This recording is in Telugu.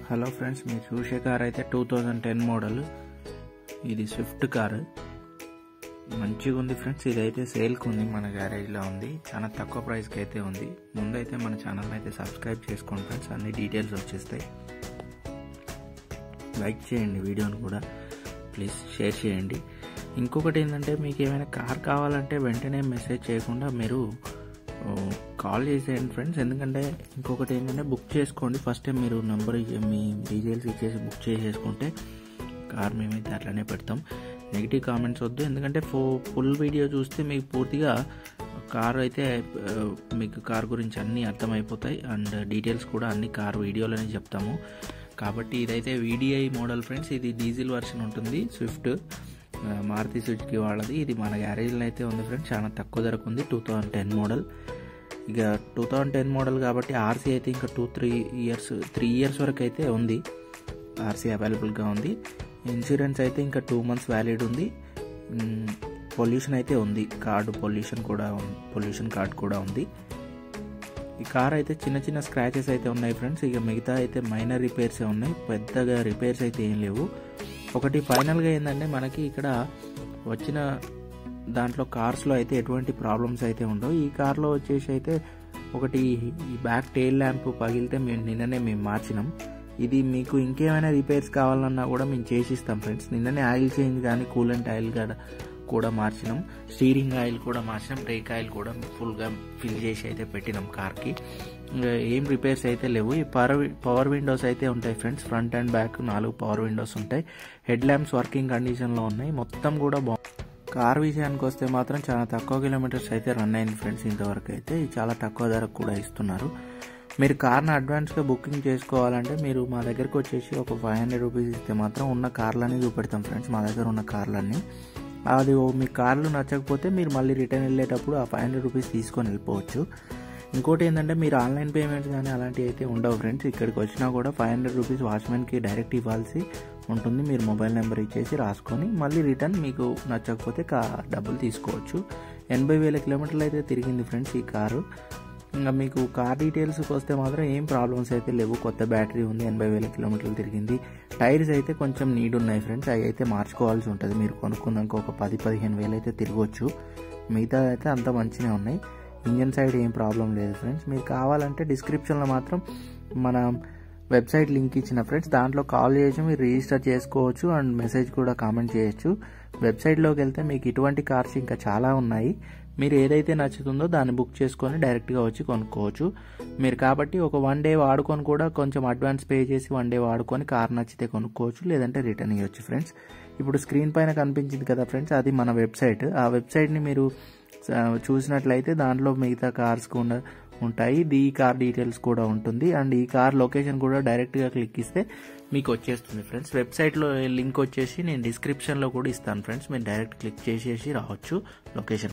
హలో ఫ్రెండ్స్ మీరు చూసే కార్ అయితే టూ థౌజండ్ టెన్ మోడల్ ఇది స్విఫ్ట్ కారు మంచిగా ఉంది ఫ్రెండ్స్ ఇదైతే సేల్కి ఉంది మన గ్యారేజ్లో ఉంది చాలా తక్కువ ప్రైస్కి అయితే ఉంది ముందైతే మన ఛానల్ అయితే సబ్స్క్రైబ్ చేసుకోండి ఫ్రెండ్స్ అన్ని డీటెయిల్స్ వచ్చేస్తాయి లైక్ చేయండి వీడియోని కూడా ప్లీజ్ షేర్ చేయండి ఇంకొకటి ఏంటంటే మీకు ఏమైనా కార్ కావాలంటే వెంటనే మెసేజ్ చేయకుండా మీరు కాల్ చేసేయండి ఫ్రెండ్స్ ఎందుకంటే ఇంకొకటి ఏంటంటే బుక్ చేసుకోండి ఫస్ట్ టైం మీరు నెంబర్ మీ డీటెయిల్స్ ఇచ్చేసి బుక్ చేసేసుకుంటే కార్ మేమైతే అట్లనే పెడతాం నెగిటివ్ కామెంట్స్ వద్దు ఎందుకంటే ఫో ఫుల్ వీడియో చూస్తే మీకు పూర్తిగా కార్ అయితే ఆ, మీకు కార్ గురించి అన్నీ అర్థమైపోతాయి అండ్ డీటెయిల్స్ కూడా అన్ని కార్ వీడియోలోనే చెప్తాము కాబట్టి ఇదైతే వీడిఐ మోడల్ ఫ్రెండ్స్ ఇది డీజిల్ వర్షన్ ఉంటుంది స్విఫ్ట్ ఆ, మారుతి సుజుకి వాళ్ళది ఇది మన గ్యారేజ్లో అయితే ఉంది ఫ్రెండ్స్ చాలా తక్కువ ధరకు ఉంది టూ థౌజండ్ టెన్ మోడల్ ఇక టూ థౌజండ్ టెన్ మోడల్ కాబట్టి ఆర్సీ అయితే ఇంకా two three years three years వరకు అయితే ఉంది ఆర్సీ అవైలబుల్గా ఉంది ఇన్సూరెన్స్ అయితే ఇంకా టూ మంత్స్ వ్యాలిడ్ ఉంది పొల్యూషన్ అయితే ఉంది కార్డు పొల్యూషన్ కూడా పొల్యూషన్ కార్డ్ కూడా ఉంది ఈ కార్ అయితే చిన్న చిన్న స్క్రాచెస్ అయితే ఉన్నాయి ఫ్రెండ్స్ ఇక మిగతా అయితే మైనర్ రిపేర్సే ఉన్నాయి పెద్దగా రిపేర్స్ అయితే ఏం లేవు ఒకటి ఫైనల్గా ఏంటంటే మనకి ఇక్కడ వచ్చిన దాంట్లో కార్స్లో అయితే ఎటువంటి ప్రాబ్లమ్స్ అయితే ఉండవు ఈ కార్లో వచ్చేసి అయితే ఒకటి ఈ బ్యాక్ టైల్ ల్యాంప్ పగిలితే మేము నిన్ననే మేము మార్చినాం ఇది మీకు ఇంకేమైనా రిపేర్స్ కావాలన్నా కూడా మేము చేసిస్తాం ఫ్రెండ్స్ నిన్ననే ఆయిల్ చేంజ్ కానీ కూలెంట్ ఆయిల్ కూడా కూడా మార్చినాం స్టీరింగ్ ఆయిల్ కూడా మార్చినాం బ్రేక్ ఆయిల్ కూడా ఫుల్గా ఫిల్ చేసి అయితే పెట్టినాం కార్కి ఇంకా ఏం రిపేర్స్ అయితే లేవు ఈ పవర్ పవర్ విండోస్ అయితే ఉంటాయి ఫ్రెండ్స్ ఫ్రంట్ అండ్ బ్యాక్ నాలుగు పవర్ విండోస్ ఉంటాయి హెడ్ ల్యాంప్స్ వర్కింగ్ కండిషన్లో ఉన్నాయి మొత్తం కూడా బా కార్ విషయానికి వస్తే మాత్రం చాలా తక్కువ కిలోమీటర్స్ అయితే రన్ అయింది ఫ్రెండ్స్ ఇంతవరకు అయితే ఇది చాలా తక్కువ ధరకు కూడా ఇస్తున్నారు మీరు కార్ని అడ్వాన్స్గా బుకింగ్ చేసుకోవాలంటే మీరు మా దగ్గరకు వచ్చేసి ఒక ఫైవ్ హండ్రెడ్ రూపీస్ ఇస్తే మాత్రం ఉన్న కార్లన్నీ చూపెడతాం ఫ్రెండ్స్ మా దగ్గర ఉన్న కార్లన్నీ అది ఓ మీ కార్లు నచ్చకపోతే మీరు మళ్ళీ రిటర్న్ వెళ్ళేటప్పుడు ఆ ఫైవ్ హండ్రెడ్ రూపీస్ తీసుకొని వెళ్ళిపోవచ్చు ఇంకోటి ఏంటంటే మీరు ఆన్లైన్ పేమెంట్స్ కానీ అలాంటివి అయితే ఉండవు ఫ్రెండ్స్ ఇక్కడికి వచ్చినా కూడా ఫైవ్ హండ్రెడ్ రూపీస్ వాచ్మెన్కి డైరెక్ట్ ఇవ్వాల్సి ఉంటుంది మీరు మొబైల్ నెంబర్ ఇచ్చేసి రాసుకొని మళ్ళీ రిటర్న్ మీకు నచ్చకపోతే కా డబ్బులు తీసుకోవచ్చు ఎనభై వేల కిలోమీటర్లు అయితే తిరిగింది ఫ్రెండ్స్ ఈ కారు ఇంకా మీకు కార్ డీటెయిల్స్కి వస్తే మాత్రం ఏం ప్రాబ్లమ్స్ అయితే లేవు కొత్త బ్యాటరీ ఉంది ఎనభై వేల కిలోమీటర్లు తిరిగింది టైర్స్ అయితే కొంచెం నీడ్ ఉన్నాయి ఫ్రెండ్స్ అవి అయితే మార్చుకోవాల్సి ఉంటుంది మీరు కొనుక్కున్నాక ఒక పది పదిహేను వేలు అయితే తిరగవచ్చు మిగతా అయితే అంత మంచిగా ఉన్నాయి ఇంజన్ సైడ్ ఏం ప్రాబ్లం లేదు ఫ్రెండ్స్ మీరు కావాలంటే డిస్క్రిప్షన్లో మాత్రం మన వెబ్సైట్ లింక్ ఇచ్చిన ఫ్రెండ్స్ దాంట్లో కాల్ చేసి మీరు రిజిస్టర్ చేసుకోవచ్చు అండ్ మెసేజ్ కూడా కామెంట్ చేయొచ్చు వెబ్సైట్లోకి వెళ్తే మీకు ఇటువంటి కార్స్ ఇంకా చాలా ఉన్నాయి మీరు ఏదైతే నచ్చుతుందో దాన్ని బుక్ చేసుకొని డైరెక్ట్గా వచ్చి కొనుక్కోవచ్చు మీరు కాబట్టి ఒక వన్ డే వాడుకొని కూడా కొంచెం అడ్వాన్స్ పే చేసి వన్ డే వాడుకొని కార్ నచ్చితే కొనుక్కోవచ్చు లేదంటే రిటర్న్ ఇవ్వచ్చు ఫ్రెండ్స్ ఇప్పుడు స్క్రీన్ పైన కనిపించింది కదా ఫ్రెండ్స్ అది మన వెబ్సైట్ ఆ వెబ్సైట్ని మీరు ఆ, చూసినట్లయితే దాంట్లో మిగతా కార్స్ కూడా ఉంటాయి ఇది ఈ కార్ డీటెయిల్స్ కూడా ఉంటుంది అండ్ ఈ కార్ లొకేషన్ కూడా డైరెక్ట్గా క్లిక్ ఇస్తే మీకు వచ్చేస్తుంది ఫ్రెండ్స్ వెబ్సైట్లో లింక్ వచ్చేసి నేను డిస్క్రిప్షన్లో కూడా ఇస్తాను ఫ్రెండ్స్ మీరు డైరెక్ట్ క్లిక్ చేసేసి రావచ్చు లొకేషన్